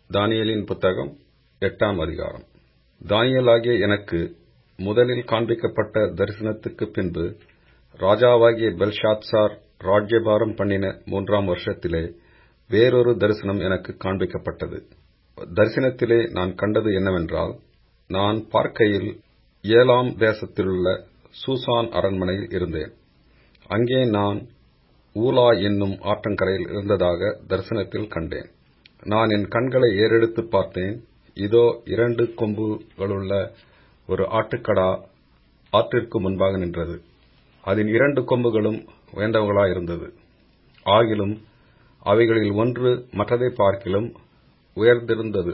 தானியேலின் புத்தகம் எட்டாம் அதிகாரம் தானியேலாகிய எனக்கு முதலில் காண்பிக்கப்பட்ட தரிசனத்துக்குப் பின்பு ராஜாவாகிய பெல்ஷாத்சார் ராஜ்யபாரம் பண்ணின மூன்றாம் வருஷத்திலே வேறொரு தரிசனம் எனக்குக் காண்பிக்கப்பட்டது தரிசனத்திலே நான் கண்டது என்னவென்றால் நான் பார்க்கையில் ஏலாம் தேசத்திலுள்ள சூசான் அரண்மனையில் இருந்தேன் அங்கே நான் ஊலா என்னும் ஆற்றங்கரையில் இருந்ததாக தரிசனத்தில் கண்டேன் நான் என் கண்களை ஏறெடுத்துப் பார்த்தேன் இதோ இரண்டு கொம்புகளுள்ள ஒரு ஆட்டுக்கடா ஆற்றிற்கு முன்பாக நின்றது அதன் இரண்டு கொம்புகளும் உயர்ந்தவைகளாயிருந்தது ஆகிலும் அவைகளில் ஒன்று மற்றதைப் பார்க்கிலும் உயர்ந்திருந்தது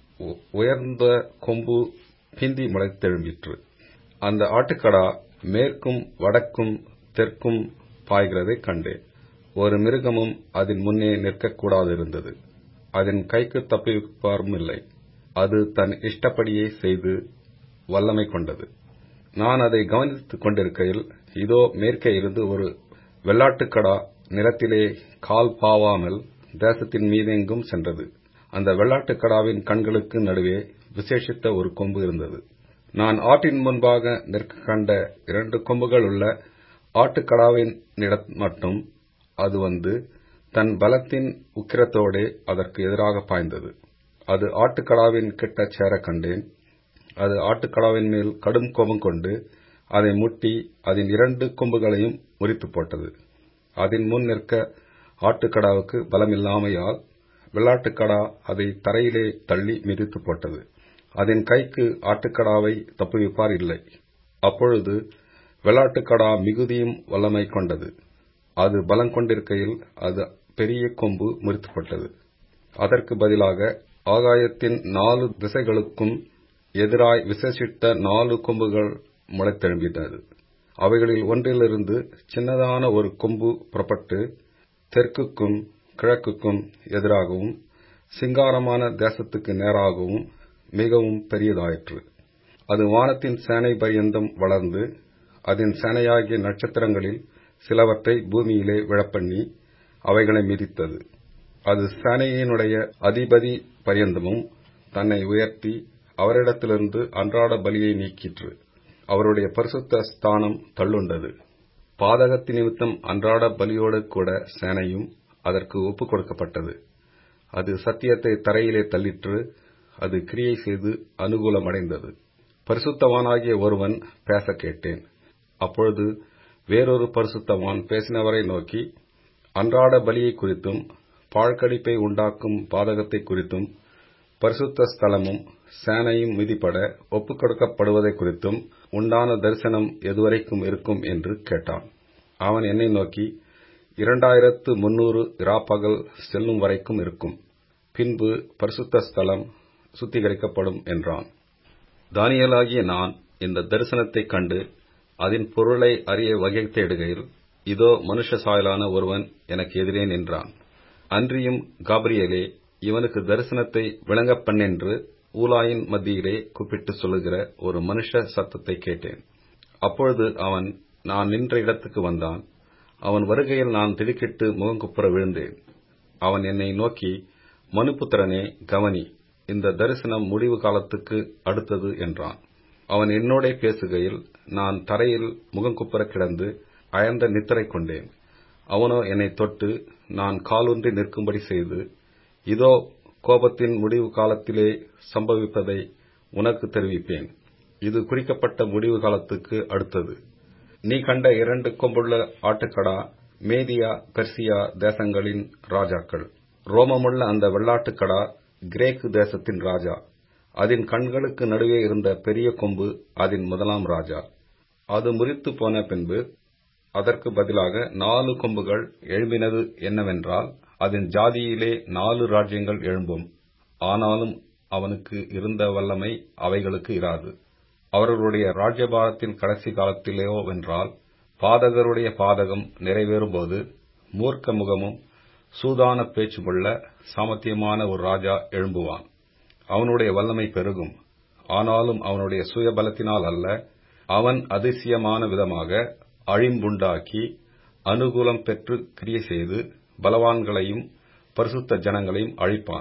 உயர்ந்த கொம்பு பிந்தி முளைத்தெழும்பிற்று அந்த ஆட்டுக்கடா மேற்கும் வடக்கும் தெற்கும் பாய்கிறதைக் கண்டேன் ஒரு மிருகமும் அதன் முன்னே நிற்கக்கூடாதிருந்தது அதன் கைக்குத் தப்புவிப்பாரும் இல்லை அது தன் இஷ்டப்படியே செய்து வல்லமை கொண்டது நான் அதை கவனித்துக் கொண்டிருக்கையில் இதோ மேற்கே இருந்து ஒரு வெள்ளாட்டுக்கடா நிலத்திலே கால் பாவாமல் தேசத்தின் மீதெங்கும் சென்றது அந்த வெள்ளாட்டுக்கடாவின் கண்களுக்கு நடுவே விசேஷித்த ஒரு கொம்பு இருந்தது நான் ஆற்றின் முன்பாக நிற்க கண்ட இரண்டு கொம்புகள் உள்ள ஆட்டுக்கடாவின் மட்டும் அது வந்து தன் பலத்தின் உக்கிரத்தோடே அதற்கு எதிராக பாய்ந்தது அது ஆட்டுக்கடாவின் கிட்டச் சேரக் கண்டேன் அது ஆட்டுக்கடாவின் மேல் கடும் கோபம் கொண்டு அதை முட்டி அதன் இரண்டு கொம்புகளையும் முறித்துப் போட்டது அதன் முன் நிற்க ஆட்டுக்கடாவுக்கு பலமில்லாமையால் வெள்ளாட்டுக்கடா அதை தரையிலே தள்ளி மிதித்துப் போட்டது அதன் கைக்கு ஆட்டுக்கடாவை தப்புவிப்பார் இல்லை அப்பொழுது வெள்ளாட்டுக்கடா மிகுதியும் வல்லமை கொண்டது அது பலங்கொண்டிருக்கையில் அது பெரிய கொம்பு முறித்துப்பட்டது அதற்கு பதிலாக ஆகாயத்தின் நாலு திசைகளுக்கும் எதிராய் விசேஷித்த நாலு கொம்புகள் முளைத்தெழும்பினது அவைகளில் ஒன்றிலிருந்து சின்னதான ஒரு கொம்பு புறப்பட்டு தெற்குக்கும் கிழக்குக்கும் எதிராகவும் சிங்காரமான தேசத்துக்கு நேராகவும் மிகவும் பெரியதாயிற்று அது வானத்தின் சேனை பரியந்தம் வளர்ந்து அதன் சேனையாகிய நட்சத்திரங்களில் சிலவற்றை பூமியிலே விழப்பண்ணி அவைகளை மிதித்தது அது சேனையினுடைய அதிபதி பரியந்தமும் தன்னை உயர்த்தி அவரிடத்திலிருந்து அன்றாட பலியை நீக்கிற்று அவருடைய பரிசுத்த ஸ்தானம் தள்ளுண்டது பாதகத்தி நிமித்தம் அன்றாட பலியோடு கூட சேனையும் அதற்கு ஒப்புக் கொடுக்கப்பட்டது அது சத்தியத்தை தரையிலே தள்ளிற்று அது கிரியை செய்து அனுகூலமடைந்தது பரிசுத்தவானாகிய ஒருவன் பேச கேட்டேன் அப்பொழுது வேறொரு பரிசுத்தவான் பேசினவரை நோக்கி அன்றாட பலியை குறித்தும் பாழ்கடிப்பை உண்டாக்கும் பாதகத்தை குறித்தும் பரிசுத்த ஸ்தலமும் சேனையும் மிதிப்பட ஒப்புக் கொடுக்கப்படுவதை குறித்தும் உண்டான தரிசனம் எதுவரைக்கும் இருக்கும் என்று கேட்டான் அவன் என்னை நோக்கி இரண்டாயிரத்து முன்னூறு இராப்பகல் செல்லும் வரைக்கும் இருக்கும் பின்பு பரிசுத்த ஸ்தலம் சுத்திகரிக்கப்படும் என்றான் தானியலாகிய நான் இந்த தரிசனத்தைக் கண்டு அதன் பொருளை அறிய வகை தேடுகையில் இதோ மனுஷ சாயலான ஒருவன் எனக்கு எதிரே நின்றான் அன்றியும் காபிரியலே இவனுக்கு தரிசனத்தை விளங்கப் பண்ணென்று ஊலாயின் மத்தியிலே கூப்பிட்டு சொல்லுகிற ஒரு மனுஷ சத்தத்தை கேட்டேன் அப்பொழுது அவன் நான் நின்ற இடத்துக்கு வந்தான் அவன் வருகையில் நான் திடுக்கிட்டு முகங்குப்புற விழுந்தேன் அவன் என்னை நோக்கி மனுபுத்திரனே கவனி இந்த தரிசனம் முடிவு காலத்துக்கு அடுத்தது என்றான் அவன் என்னோடே பேசுகையில் நான் தரையில் முகங்குப்புற கிடந்து அயர்ந்த நித்திரை கொண்டேன் அவனோ என்னை தொட்டு நான் காலூன்றி நிற்கும்படி செய்து இதோ கோபத்தின் முடிவு காலத்திலே சம்பவிப்பதை உனக்கு தெரிவிப்பேன் இது குறிக்கப்பட்ட முடிவு காலத்துக்கு அடுத்தது நீ கண்ட இரண்டு கொம்புள்ள ஆட்டுக்கடா மேதியா பெர்சியா தேசங்களின் ராஜாக்கள் ரோமமுள்ள அந்த வெள்ளாட்டுக்கடா கிரேக்கு தேசத்தின் ராஜா அதன் கண்களுக்கு நடுவே இருந்த பெரிய கொம்பு அதன் முதலாம் ராஜா அது முறித்து போன பின்பு அதற்கு பதிலாக நாலு கொம்புகள் எழும்பினது என்னவென்றால் அதன் ஜாதியிலே நாலு ராஜ்யங்கள் எழும்பும் ஆனாலும் அவனுக்கு இருந்த வல்லமை அவைகளுக்கு இராது அவர்களுடைய ராஜ்யபாரத்தின் கடைசி காலத்திலேயோவென்றால் பாதகருடைய பாதகம் நிறைவேறும்போது மூர்க்க முகமும் சூதான பேச்சுமுள்ள சாமர்த்தியமான ஒரு ராஜா எழும்புவான் அவனுடைய வல்லமை பெருகும் ஆனாலும் அவனுடைய சுயபலத்தினால் அல்ல அவன் அதிசயமான விதமாக அழிம்புண்டாக்கி அனுகூலம் பெற்று கிரியை செய்து பலவான்களையும் பரிசுத்த ஜனங்களையும் அழிப்பான்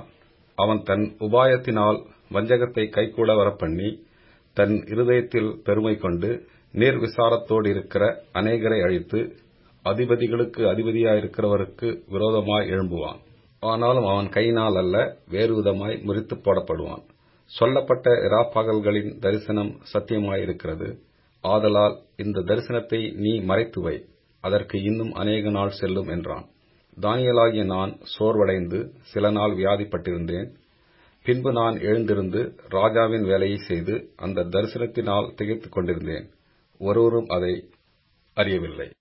அவன் தன் உபாயத்தினால் வஞ்சகத்தை கைகூட வரப்பண்ணி தன் இருதயத்தில் பெருமை கொண்டு நிர்விசாரத்தோடிருக்கிற அநேகரை அழித்து அதிபதிகளுக்கு அதிபதியாயிருக்கிறவருக்கு விரோதமாய் எழும்புவான் ஆனாலும் அவன் கையினால் அல்ல வேறு விதமாய் முறித்துப் போடப்படுவான் சொல்லப்பட்ட இராப்பகல்களின் தரிசனம் சத்தியமாயிருக்கிறது ஆதலால் இந்த தரிசனத்தை நீ மறைத்து வை அதற்கு இன்னும் அநேக நாள் செல்லும் என்றான் தானியலாகிய நான் சோர்வடைந்து சில நாள் வியாதிப்பட்டிருந்தேன் பின்பு நான் எழுந்திருந்து ராஜாவின் வேலையை செய்து அந்த தரிசனத்தினால் திகைத்துக் கொண்டிருந்தேன் ஒருவரும் அதை அறியவில்லை